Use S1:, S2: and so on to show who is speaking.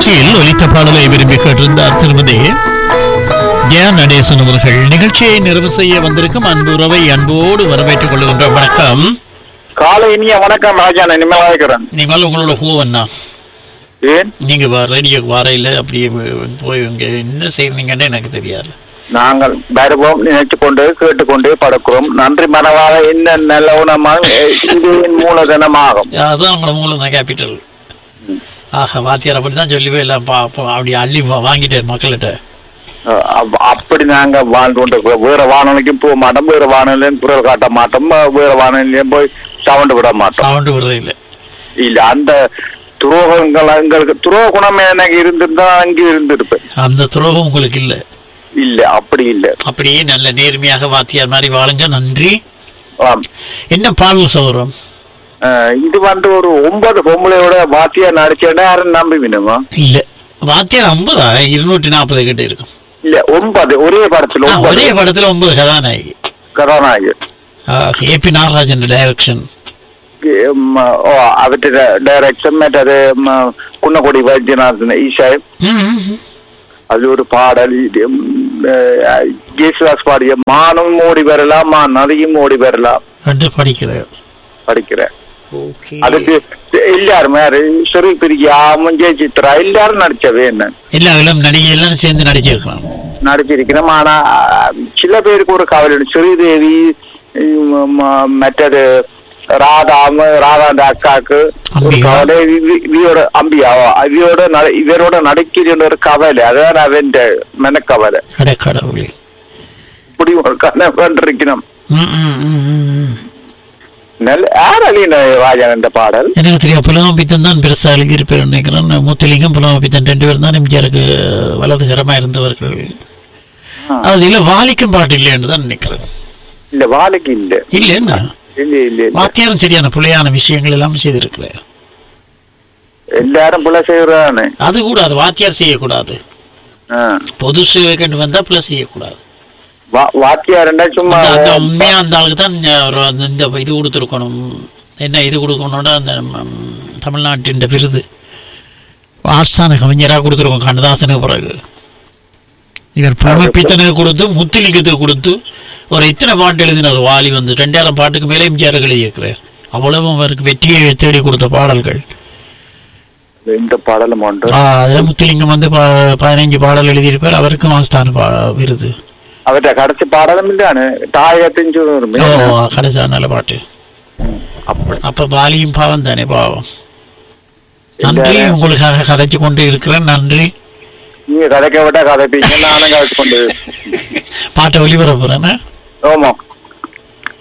S1: நிகழ்ச்சியில் ஒலித்த பாடலை விரும்பி கேட்டிருந்தார் திருமதி ஜெயா நடேசன் அவர்கள் நிகழ்ச்சியை நிறைவு செய்ய வந்திருக்கும் அன்பு உறவை அன்போடு வரவேற்றுக் கொள்கின்ற வணக்கம்
S2: காலை இனிய வணக்கம் ராஜா நான் இனிமேல் இருக்கிறேன்
S1: நீங்கள் உங்களோட ஹூவண்ணா
S2: ஏன்
S1: நீங்க வ- ரேடியோக்கு வரையில அப்படியே வ- போய் இங்க என்ன செய்வீங்கன்னு எனக்கு தெரியாது
S2: நாங்கள் வருவோம் நினைச்சு கொண்டு கேட்டுக்கொண்டு படுக்கிறோம் நன்றி மனவாக என்ன நல்ல உணமாக இது என் மூலதனமாகும்
S1: அதான் உங்களை உங்களை கேபிட்டல் ஆஹா வாத்தியார் அப்படி தான் சொல்லி எல்லாம் பா பா- அப்படி அள்ளி வா- வாங்கிட்டேன் மக்கள்கிட்ட
S2: அஹ் அப்ப- அப்படி நாங்க வாழ்ந்து கொண்டு இருக்கிறோம். வேற வானொலிக்கும் போக மாட்டோம் வேற வானொலியும் குரல் காட்ட மாட்டோம் வேற வானொலியும் போய் சவுண்ட் விட மாட்டோம்
S1: சவுண்டு விடுறதில்ல
S2: இல்ல அந்த துரோகங்கள் எங்களுக்கு துரோக குணம் எனக்கு இருந்திருந்தா அங்கே இருந்திருப்பேன்
S1: அந்த துரோகம் உங்களுக்கு இல்லை
S2: இல்ல அப்படி இல்ல
S1: அப்படியே நல்ல நேர்மையாக வாத்தியார் மாதிரி வாழுங்க நன்றி
S2: ஆம்.
S1: என்ன பாடல் சௌரம்
S2: அஹ் இது வந்து ஒரு ஒன்பது பொம்பளையோட வாத்தியா நடிச்சேன்னா யாரும் நம்பி விடுமா
S1: இல்ல வாத்தியார் ஐம்பதா இருநூற்றி நாற்பது கிட்ட இருக்கும்
S2: இல்ல ஒன்பது ஒரே படத்துல
S1: ஆ,
S2: ஒன்பது
S1: ஒரே படத்துல ஒன்பது கதாநாயகி
S2: கதாநாயகி
S1: ஏபி நாகராஜன் டைரக்ஷன்
S2: ഉം, ഓ അവരുടെ ഡയറക്ഷൻ മറ്റത് ഉം, കുന്നക്കൊടി വൈദ്യനാഥൻ ഈശാ അതിലൊരു പാടൽ ഉം, ഏഹ്, യേശുദാസ് പാടിയ മാനും ഓടി വരലാം മാ നദിയും ഓടി വരലാം
S1: என்று படிக்கிறேன்
S2: പഠിக்கிறேன்
S1: ஓகே
S2: அதுக்கு எல்லாரும் யாரு ஸ்ரீ பிரியா முஞ்சே சித்ரா எல்லாரும் நடிச்சது என்ன
S1: எல்லா இளம் நடிகை எல்லாம் சேர்ந்து நடிச்சிருக்கலாம்
S2: நடிச்சிருக்கிறோம் ஆனா சில பேருக்கு ஒரு கவலை உண்டு. ஸ்ரீதேவி உம், ம- மற்றது ராதா ம- ராதாண்ட அக்காக்கு ஒரு
S1: அம்பிகா.
S2: கவலை இவ- இவரோட அம்பியாவோ இவரோட நட- இவரோட நடிக்கிற ஒரு கவலை அதான் அவன் மெனக்கவலை
S1: கடற்கடவுளே
S2: இப்படி ஒரு கதை பண்ணிருக்கணும்
S1: ம், ம், ம், ம், ம்.
S2: நல்ல யார் அழின ராஜா இந்த பாடல்
S1: எனக்கு தெரியும் புலவம்பித்தன் தான் பெருசா எழுதியிருப்பேன் நினைக்கிறேன் முத்துலிங்கம் புலவம்பித்தன் ரெண்டு பேரும் தான் எம்ஜிஆருக்கு வலதுகரமா இருந்தவர்கள்
S2: ஆ.
S1: அது இல்ல வாலிக்கும் பாட்டு இல்லைன்னு தான் நினைக்கிறேன்
S2: இல்ல வாழைக்கு இல்ல
S1: இல்ல என்ன
S2: இல்ல இல்ல இல்ல
S1: வாத்தியாரும் சரியான பிள்ளையான விஷயங்கள் எல்லாம் செய்திருக்கிறேன்
S2: எல்லாரும் பிள்ளை செய்யறானு
S1: அது கூட அது வாத்தியார் செய்யக்கூடாது பொது சேவைக்கு வந்தா பிள்ளை செய்யக்கூடாது
S2: வாத்தியாருண்டா சும்மா
S1: அந்த- அந்த உண்மையா அந்த ஆளுக்கு தான் இந்த ஒரு அந்த- இந்த இது கொடுத்துருக்கணும் என்ன இது கொடுக்கணும்னா அந்த ம், தமிழ்நாட்டின் விருது ஆஸ்தான கவிஞராக கொடுத்துருக்கோம் கண்ணதாசனுக்கு பிறகு இவர் புலமைப்பித்தனுக்கு கொடுத்து முத்துலிங்கத்துக்கு கொடுத்து ஒரு இத்தனை பாட்டு எழுதினார் வாலி வந்து ரெண்டாயிரம் பாட்டுக்கு மேலே எம்ஜிஆர் எழுதியிருக்கிறார் அவ்வளவு அவருக்கு வெற்றியை தேடி கொடுத்த பாடல்கள்
S2: இந்த பாடலும் உண்டு
S1: ஆ, அதுல முத்துலிங்கம் வந்து ப- பதினைஞ்சு பாடல் எழுதியிருப்பார் அவருக்கும் ஆஸ்தான பா விருது
S2: അവരുടെ കടച്ച് പാടലമില്ലാണ് താഴത്തിൻ
S1: ஓ கடைசியா நல்ல பாட்டு அப்ப பாலியும் பாவம் தானே பாவம் நன்றி உங்களுக்காக கதைச்சு கொண்டு இருக்கிறேன் நன்றி
S2: നീ കഥയ്ക്ക് വിട്ട കഥ പിന്നെ നാണം കഴിച്ചുകൊണ്ട്
S1: பாட்டை ஒளிபரப்புறேன்
S2: ഓമോ